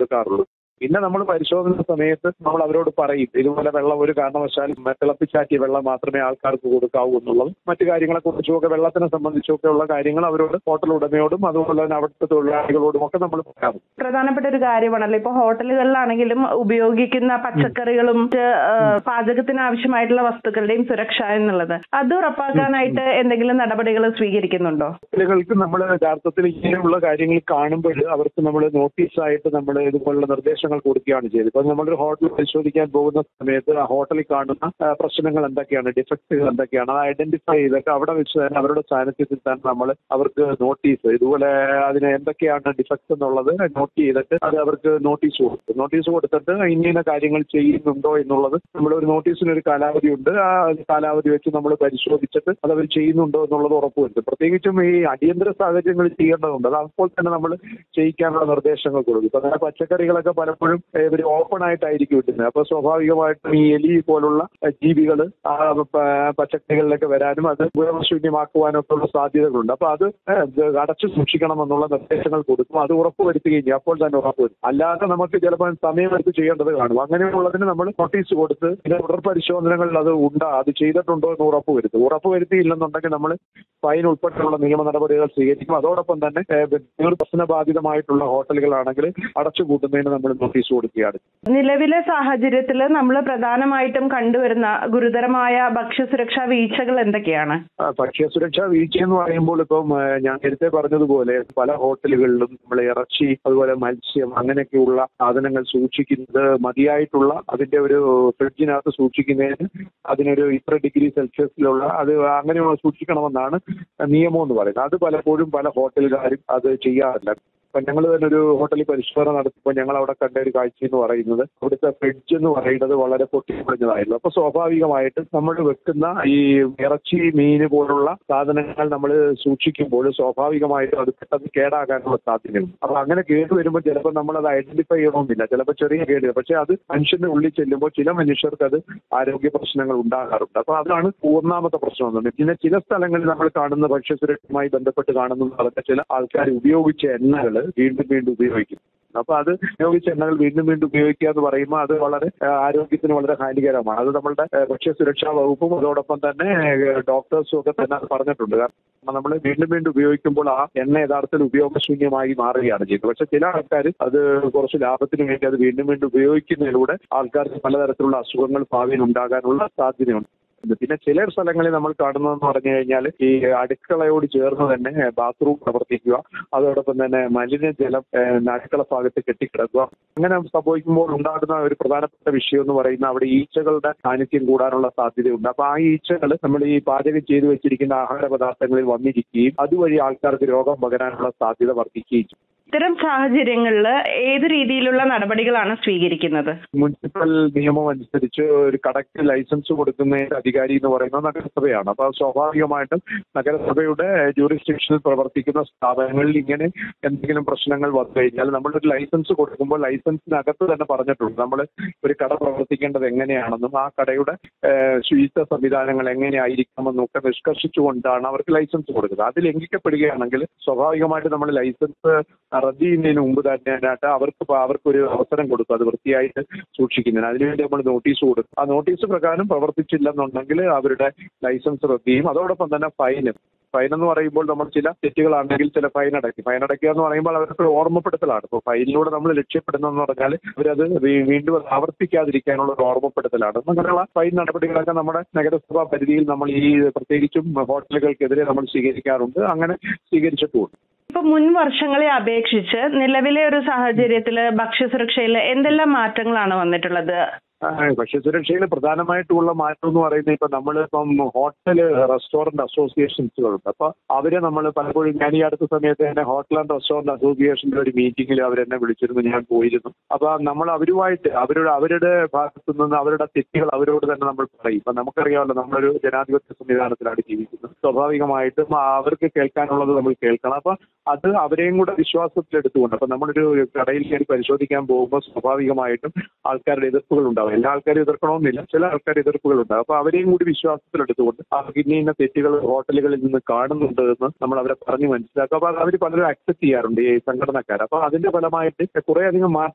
കൊടുക്കാറുള്ളൂ പിന്നെ നമ്മൾ പരിശോധന സമയത്ത് നമ്മൾ അവരോട് പറയും ഇതുപോലെ വെള്ളം ഒരു കാരണവശാലും തിളപ്പിച്ചാറ്റിയ വെള്ളം മാത്രമേ ആൾക്കാർക്ക് കൊടുക്കാവൂ എന്നുള്ളതും മറ്റു കാര്യങ്ങളെ കുറിച്ചുമൊക്കെ വെള്ളത്തിനെ സംബന്ധിച്ചൊക്കെ ഉള്ള കാര്യങ്ങൾ അവരോട് ഹോട്ടൽ ഉടമയോടും അതുപോലെ തന്നെ അവിടുത്തെ തൊഴിലാളികളോടും ഒക്കെ നമ്മൾ പറയാറുണ്ട് പ്രധാനപ്പെട്ട ഒരു കാര്യമാണല്ലോ ഇപ്പൊ ഹോട്ടലുകളിലാണെങ്കിലും ഉപയോഗിക്കുന്ന പച്ചക്കറികളും മറ്റ്, ആ, പാചകത്തിന് ആവശ്യമായിട്ടുള്ള വസ്തുക്കളുടെയും സുരക്ഷ എന്നുള്ളത് അത് ഉറപ്പാക്കാനായിട്ട് എന്തെങ്കിലും നടപടികൾ സ്വീകരിക്കുന്നുണ്ടോ ഹോട്ടലുകൾക്ക് നമ്മൾ യഥാർത്ഥത്തിൽ ഇങ്ങനെയുള്ള കാര്യങ്ങൾ കാണുമ്പോൾ അവർക്ക് നമ്മൾ നോട്ടീസായിട്ട് നമ്മൾ ഇതുപോലുള്ള നിർദ്ദേശങ്ങൾ കൊടുക്കുകയാണ് ചെയ്തത് ഇപ്പൊ നമ്മളൊരു ഹോട്ടൽ പരിശോധിക്കാൻ പോകുന്ന സമയത്ത് ആ ഹോട്ടലിൽ കാണുന്ന ആ, പ്രശ്നങ്ങൾ എന്തൊക്കെയാണ് ഡിഫക്റ്റുകൾ എന്തൊക്കെയാണ് അത് ഐഡന്റിഫൈ ചെയ്തിട്ട് അവിടെ വെച്ച് തന്നെ അവരുടെ സാന്നിധ്യത്തിൽ തന്നെ നമ്മൾ അവർക്ക് നോട്ടീസ് ഇതുപോലെ അതിന് എന്തൊക്കെയാണ് ഡിഫക്റ്റ് എന്നുള്ളത് നോട്ട് ചെയ്തിട്ട് അത് അവർക്ക് നോട്ടീസ് കൊടുക്കും നോട്ടീസ് കൊടുത്തിട്ട് ഇന്ന കാര്യങ്ങൾ ചെയ്യുന്നുണ്ടോ എന്നുള്ളത് നമ്മൾ ഒരു നോട്ടീസിന് ഒരു കാലാവധി ഉണ്ട് ആ കാലാവധി വെച്ച് നമ്മൾ പരിശോധിച്ചിട്ട് അത് അവർ ചെയ്യുന്നുണ്ടോ എന്നുള്ളത് ഉറപ്പുവരുത്തും പ്രത്യേകിച്ചും ഈ അടിയന്തര സാഹചര്യങ്ങളിൽ ചെയ്യേണ്ടതുണ്ട് അത് അപ്പോൾ തന്നെ നമ്മൾ ചെയ്യിക്കാനുള്ള നിർദ്ദേശങ്ങൾ കൊടുക്കും ഇപ്പൊ അങ്ങനെ പച്ചക്കറികളൊക്കെ പലപ്പോഴും ഇവർ ഓപ്പൺ ആയിട്ടായിരിക്കും ഇടുന്നത് അപ്പൊ സ്വാഭാവികമായിട്ടും ഈ എലി പോലുള്ള ജീവികൾ ആ പ- പച്ചക്കറികളിലൊക്കെ വരാനും അത് ഉപയോഗശൂന്യമാക്കുവാനും ഒക്കെ ഉള്ള സാധ്യതകളുണ്ട് അപ്പൊ അത് ഇത് അടച്ചു സൂക്ഷിക്കണമെന്നുള്ള നിർദ്ദേശങ്ങൾ കൊടുക്കും അത് ഉറപ്പുവരുത്തുകയും ചെയ്യും അപ്പോൾ തന്നെ ഉറപ്പുവരും അല്ലാതെ നമുക്ക് ചിലപ്പോൾ സമയമെടുത്ത് ചെയ്യേണ്ടത് കാണും അങ്ങനെയുള്ളതിന് നമ്മൾ നോട്ടീസ് കൊടുത്ത് പിന്നെ തുടർ പരിശോധനകളിൽ അത് ഉണ്ടാ അത് ചെയ്തിട്ടുണ്ടോ എന്ന് ഉറപ്പുവരുത്തും ഉറപ്പുവരുത്തിയില്ലെന്നുണ്ടെങ്കിൽ നമ്മൾ ഫൈൻ ഉൾപ്പെടെയുള്ള നിയമ നടപടികൾ സ്വീകരിക്കും അതോടൊപ്പം തന്നെ ഏഹ്, പ്രശ്നബാധിതമായിട്ടുള്ള ഹോട്ടലുകളാണെങ്കിൽ അടച്ചുപൂട്ടുന്നതിന് നമ്മൾ നോട്ടീസ് കൊടുക്കുകയാണ് നിലവിലെ സാഹചര്യത്തിൽ നമ്മൾ പ്രധാനമായിട്ടും കണ്ടുവരുന്ന ഗുരുതരമായ ഭക്ഷ്യസുരക്ഷാ വീഴ്ചകൾ എന്തൊക്കെയാണ് ആ, ഭക്ഷ്യസുരക്ഷാ വീഴ്ച എന്ന് പറയുമ്പോൾ ഇപ്പം ആ, ഞാൻ നേരത്തെ പറഞ്ഞതുപോലെ പല ഹോട്ടലുകളിലും നമ്മൾ ഇറച്ചി അതുപോലെ മത്സ്യം അങ്ങനെയൊക്കെയുള്ള സാധനങ്ങൾ സൂക്ഷിക്കുന്നത് മതിയായിട്ടുള്ള അതിന്റെ ഒരു ഫ്രിഡ്ജിനകത്ത് സൂക്ഷിക്കുന്നതിന് അതിനൊരു ഇത്ര ഡിഗ്രി സെൽഷ്യസിലുള്ള അത് അങ്ങനെ സൂക്ഷിക്കണമെന്നാണ് നിയമം എന്ന് പറയുന്നത് അത് പലപ്പോഴും പല ഹോട്ടലുകാരും അത് ചെയ്യാറില്ല ഇപ്പൊ ഞങ്ങൾ തന്നെ ഒരു ഹോട്ടലിൽ പരിശോധന നടത്തിയപ്പോൾ ഞങ്ങൾ അവിടെ കണ്ട ഒരു കാഴ്ച എന്ന് പറയുന്നത് അവിടുത്തെ ഫ്രിഡ്ജ് എന്ന് പറയുന്നത് വളരെ പൊട്ടിപ്പൊളിഞ്ഞതായിരുന്നു അപ്പൊ സ്വാഭാവികമായിട്ട് നമ്മൾ വെക്കുന്ന ഈ ഇറച്ചി മീന് പോലുള്ള സാധനങ്ങൾ നമ്മൾ സൂക്ഷിക്കുമ്പോൾ സ്വാഭാവികമായിട്ടും അത് പെട്ടെന്ന് കേടാകാനുള്ള സാധ്യതയുണ്ട് അപ്പൊ അങ്ങനെ കേട് വരുമ്പോൾ ചിലപ്പോൾ നമ്മൾ അത് ഐഡന്റിഫൈ ചെയ്യണമെന്നില്ല ചിലപ്പോൾ ചെറിയ കേട് പക്ഷെ അത് മനുഷ്യന്റെ ഉള്ളിൽ ചെല്ലുമ്പോൾ ചില മനുഷ്യർക്ക് അത് ആരോഗ്യ പ്രശ്നങ്ങൾ ഉണ്ടാകാറുണ്ട് അപ്പൊ അതാണ് മൂന്നാമത്തെ പ്രശ്നം എന്നുള്ളത് പിന്നെ ചില സ്ഥലങ്ങളിൽ നമ്മൾ കാണുന്ന ഭക്ഷ്യസുരക്ഷയുമായി ബന്ധപ്പെട്ട് കാണുന്ന പറഞ്ഞ ചില ആൾക്കാർ ഉപയോഗിച്ച എണ്ണകൾ വീണ്ടും വീണ്ടും ഉപയോഗിക്കും അപ്പൊ അത് ഉപയോഗിച്ച എണ്ണകൾ വീണ്ടും വീണ്ടും ഉപയോഗിക്കുക എന്ന് പറയുമ്പോൾ അത് വളരെ ആ, ആരോഗ്യത്തിന് വളരെ ഹാനികരമാണ് അത് നമ്മളുടെ ആ, ഭക്ഷ്യസുരക്ഷാ വകുപ്പും അതോടൊപ്പം തന്നെ ഡോക്ടേഴ്സും ഒക്കെ തന്നെ അത് പറഞ്ഞിട്ടുണ്ട് കാരണം നമ്മൾ വീണ്ടും വീണ്ടും ഉപയോഗിക്കുമ്പോൾ ആ എണ്ണ യഥാർത്ഥത്തിൽ ഉപയോഗശൂന്യമായി മാറുകയാണ് ചെയ്യുന്നത് പക്ഷെ ചില ആൾക്കാർ അത് കുറച്ച് ലാഭത്തിന് വേണ്ടി അത് വീണ്ടും വീണ്ടും ഉപയോഗിക്കുന്നതിലൂടെ ആൾക്കാർക്ക് പലതരത്തിലുള്ള അസുഖങ്ങൾ ഭാവിയിൽ ഉണ്ടാകാനുള്ള സാധ്യതയുണ്ട് പിന്നെ ചില സ്ഥലങ്ങളിൽ നമ്മൾ കാണുന്നതെന്ന് പറഞ്ഞു കഴിഞ്ഞാൽ ഈ അടുക്കളയോട് ചേർന്ന് തന്നെ ബാത്റൂം പ്രവർത്തിക്കുക അതോടൊപ്പം തന്നെ മലിനജലം ഏഹ്, അടുക്കള ഭാഗത്ത് കെട്ടിക്കിടക്കുക അങ്ങനെ സംഭവിക്കുമ്പോൾ ഉണ്ടാകുന്ന ഒരു പ്രധാനപ്പെട്ട വിഷയം എന്ന് പറയുന്ന അവിടെ ഈച്ചകളുടെ സാന്നിധ്യം കൂടാനുള്ള സാധ്യതയുണ്ട് അപ്പൊ ആ ഈച്ചകൾ നമ്മൾ ഈ പാചകം ചെയ്തു വെച്ചിരിക്കുന്ന ആഹാര പദാർത്ഥങ്ങളിൽ വന്നിരിക്കുകയും അതുവഴി ആൾക്കാർക്ക് രോഗം പകരാനുള്ള സാധ്യത വർദ്ധിക്കുകയും ചെയ്യും ഇത്തരം സാഹചര്യങ്ങളിൽ ഏത് രീതിയിലുള്ള നടപടികളാണ് സ്വീകരിക്കുന്നത് മുനിസിപ്പൽ നിയമം അനുസരിച്ച് ഒരു കടക്ക് ലൈസൻസ് കൊടുക്കുന്ന അധികാരി എന്ന് പറയുന്നത് നഗരസഭയാണ് അപ്പൊ സ്വാഭാവികമായിട്ടും നഗരസഭയുടെ ജൂറിസ്ഡിക്ഷനിൽ പ്രവർത്തിക്കുന്ന സ്ഥാപനങ്ങളിൽ ഇങ്ങനെ എന്തെങ്കിലും പ്രശ്നങ്ങൾ വന്നു കഴിഞ്ഞാൽ നമ്മളൊരു ലൈസൻസ് കൊടുക്കുമ്പോൾ ലൈസൻസിനകത്ത് തന്നെ പറഞ്ഞിട്ടുണ്ട് നമ്മൾ ഒരു കട പ്രവർത്തിക്കേണ്ടത് എങ്ങനെയാണെന്നും ആ കടയുടെ ഏഹ്, ശുചിത്വ സംവിധാനങ്ങൾ എങ്ങനെയായിരിക്കണമെന്നും ഒക്കെ നിഷ്കർഷിച്ചുകൊണ്ടാണ് അവർക്ക് ലൈസൻസ് കൊടുക്കുന്നത് അത് ലംഘിക്കപ്പെടുകയാണെങ്കിൽ സ്വാഭാവികമായിട്ട് നമ്മൾ ലൈസൻസ് റദ്ദ് ചെയ്യുന്നതിന് മുമ്പ് തന്നെയായിട്ട് അവർക്ക് പ- അവർക്കൊരു അവസരം കൊടുക്കും അത് വൃത്തിയായിട്ട് സൂക്ഷിക്കുന്നതിന് അതിനുവേണ്ടി നമ്മൾ നോട്ടീസ് കൊടുക്കും ആ നോട്ടീസ് പ്രകാരം പ്രവർത്തിച്ചില്ലെന്നുണ്ടെങ്കിൽ അവരുടെ ലൈസൻസ് റദ്ദ് ചെയ്യും അതോടൊപ്പം തന്നെ ഫൈന് ഫൈൻ എന്ന് പറയുമ്പോൾ നമ്മൾ ചില തെറ്റുകളാണെങ്കിൽ ചില ഫൈൻ അടയ്ക്കും ഫൈൻ അടയ്ക്കുക എന്ന് പറയുമ്പോൾ അവർക്ക് ഒരു ഓർമ്മപ്പെടുത്തലാണ് ഇപ്പോൾ ഫൈനിലൂടെ നമ്മൾ ലക്ഷ്യപ്പെടുന്നതെന്ന് പറഞ്ഞാൽ അവരത് വീ- വീണ്ടും അത് ആവർത്തിക്കാതിരിക്കാനുള്ള ഒരു ഓർമ്മപ്പെടുത്തലാണ് അങ്ങനെയുള്ള ഫൈൻ നടപടികളൊക്കെ നമ്മുടെ നഗരസഭാ പരിധിയിൽ നമ്മൾ ഈ പ്രത്യേകിച്ചും ഹോട്ടലുകൾക്കെതിരെ നമ്മൾ സ്വീകരിക്കാറുണ്ട് അങ്ങനെ സ്വീകരിച്ചിട്ടുമുണ്ട് ഇപ്പൊ മുൻ വർഷങ്ങളെ അപേക്ഷിച്ച് നിലവിലെ ഒരു സാഹചര്യത്തിൽ ഭക്ഷ്യസുരക്ഷയിൽ എന്തെല്ലാം മാറ്റങ്ങളാണ് വന്നിട്ടുള്ളത് ആ, ഭക്ഷ്യസുരക്ഷയിൽ പ്രധാനമായിട്ടുള്ള മാറ്റം എന്ന് പറയുന്നത് ഇപ്പൊ നമ്മളിപ്പം ഹോട്ടൽ റെസ്റ്റോറന്റ് അസോസിയേഷൻസുകളുണ്ട് അപ്പൊ അവരെ നമ്മൾ പലപ്പോഴും ഞാൻ ഈ അടുത്ത സമയത്ത് തന്നെ ഹോട്ടൽ ആൻഡ് റെസ്റ്റോറന്റ് അസോസിയേഷന്റെ ഒരു മീറ്റിംഗിൽ അവരെന്നെ വിളിച്ചിരുന്നു ഞാൻ പോയിരുന്നു അപ്പൊ നമ്മൾ അവരുമായിട്ട് അവരുടെ അവരുടെ ഭാഗത്തു നിന്ന് അവരുടെ തെറ്റുകൾ അവരോട് തന്നെ നമ്മൾ പറയും ഇപ്പൊ നമുക്കറിയാമല്ലോ നമ്മളൊരു ജനാധിപത്യ സംവിധാനത്തിലാണ് ജീവിക്കുന്നത് സ്വാഭാവികമായിട്ടും അവർക്ക് കേൾക്കാനുള്ളത് നമ്മൾ കേൾക്കണം അപ്പൊ അത് അവരെയും കൂടെ വിശ്വാസത്തിലെടുത്തുകൊണ്ട് അപ്പൊ നമ്മളൊരു കടയിൽ കയറി പരിശോധിക്കാൻ പോകുമ്പോൾ സ്വാഭാവികമായിട്ടും ആൾക്കാരുടെ എതിർപ്പുകൾ ഉണ്ടാവും എല്ലാ ആൾക്കാരും എതിർക്കണമെന്നില്ല ചില ആൾക്കാർ എതിർപ്പുകൾ ഉണ്ടാവും അപ്പൊ അവരെയും കൂടി വിശ്വാസത്തിലെടുത്തുകൊണ്ട് അവർക്ക് ഇന്ന ഇന്ന തെറ്റുകൾ ഹോട്ടലുകളിൽ നിന്ന് കാണുന്നുണ്ട് എന്ന് നമ്മൾ അവരെ പറഞ്ഞ് മനസ്സിലാക്കും അപ്പൊ അവർ പലരും അക്സെപ്റ്റ് ചെയ്യാറുണ്ട് ഈ സംഘടനക്കാർ അപ്പൊ അതിന്റെ ഫലമായിട്ട് കുറേയധികം മാറ്റം